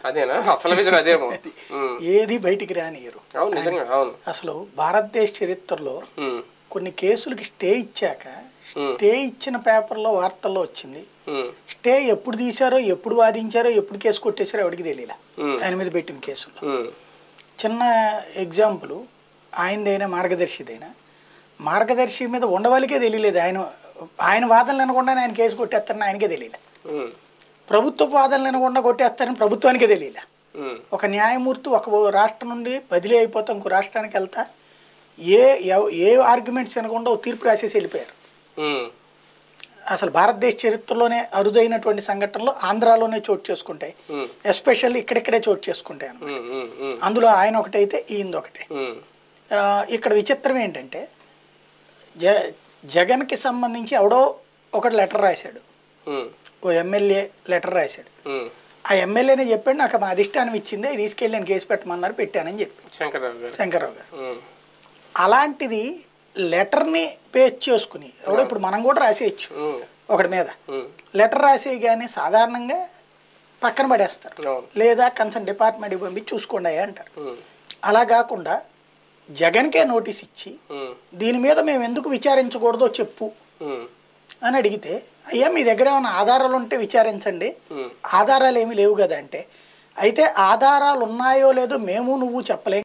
అదేనా అసలు విషయం అదేమో ఉమ్. ఏది బయటికి రానియరు అవును నిజంగా అవును అసలు భారతదేశ చరిత్రలో ఉమ్. కొన్ని కేసులకి స్టే ఇచ్చాక ఉమ్. స్టే ఇచ్చిన పేపర్లో వార్తల్లో వచ్చింది ఉమ్. స్టే ఎప్పుడు తీశారో ఎప్పుడు వాదించారో ఎప్పుడు కేసు కొట్టేశారో ఎవరికి తెలియలే ఉమ్. ఆయన మీద పెట్టిన కేసుల్లో ఉమ్. చిన్న ఎగ్జాంపుల్ ఆయనదైనా మార్గదర్శిదైనా మార్గదర్శి మీద ఉండవాళ్ళకే తెలియలేదు ఆయన ఆయన వాదనలు వినకుండానే ఆయన కేసు కొట్టేస్తారని ఆయనకే తెలియలే ఉమ్. ప్రభుత్వ వాదనలు వినకుండా కొట్టేస్తారని ప్రభుత్వానికే తెలియలే ఉమ్. ఒక న్యాయమూర్తి ఒక రాష్ట్రం నుండి బదిలీ అయిపోతా ఇంకో రాష్ట్రానికి వెళ్తా ఏ ఎవ- ఏ ఆర్గ్యుమెంట్స్ వినకుండా ఓ తీర్పు రాసేసి వెళ్ళిపోయారు ఉమ్. అసలు భారతదేశ చరిత్రలోనే అరుదైనటువంటి సంఘటనలు ఆంధ్రాలోనే చోటు చేసుకుంటాయి ఉమ్. ఎస్పెషల్లీ ఇక్కడిక్కడే చోటు చేసుకుంటాయి అన్నమాట. ఉమ్. ఉమ్. ఉమ్. అందులో ఆయన ఒకటైతే ఈయనది ఒకటే ఉమ్. ఆ, ఇక్కడ విచిత్రం ఏంటంటే జ జగన్కి సంబంధించి ఎవడో ఒకటి లెటర్ రాశాడు ఉమ్. ఓ ఎమ్మెల్యే లెటర్ రాశాడు ఉమ్. ఆ ఎమ్మెల్యేనే చెప్పాడు నాకు మా అధిష్టానం ఇచ్చిందే ఇది తీసుకెళ్ళి నేను కేసు పెట్టమన్నారు పెట్టానని చెప్పి శంకర్రావు గారు శంకర్రావు గారు ఉమ్. అలాంటిది లెటర్ని పేస్ట్ చేసుకుని ఎవడో ఇప్పుడు మనం కూడా రాసేయచ్చు ఉమ్. ఒకటి మీద ఉమ్. లెటర్ రాసేయగానే సాధారణంగా పక్కన పడేస్తారు అవును లేదా కన్సర్న్ డిపార్ట్మెంట్కి పంపించి చూసుకోండి అయ్యా అంటారు ఉమ్. అలా కాకుండా జగన్కే నోటీస్ ఇచ్చి ఉమ్. దీని మీద మేము ఎందుకు విచారించకూడదో చెప్పు ఉమ్. అని అడిగితే అయ్యా మీ దగ్గర ఏమైనా ఆధారాలు ఉంటే విచారించండి ఉమ్. ఆధారాలు ఏమీ లేవు కదా అంటే అయితే ఆధారాలు ఉన్నాయో లేదో మేము నువ్వు చెప్పలేం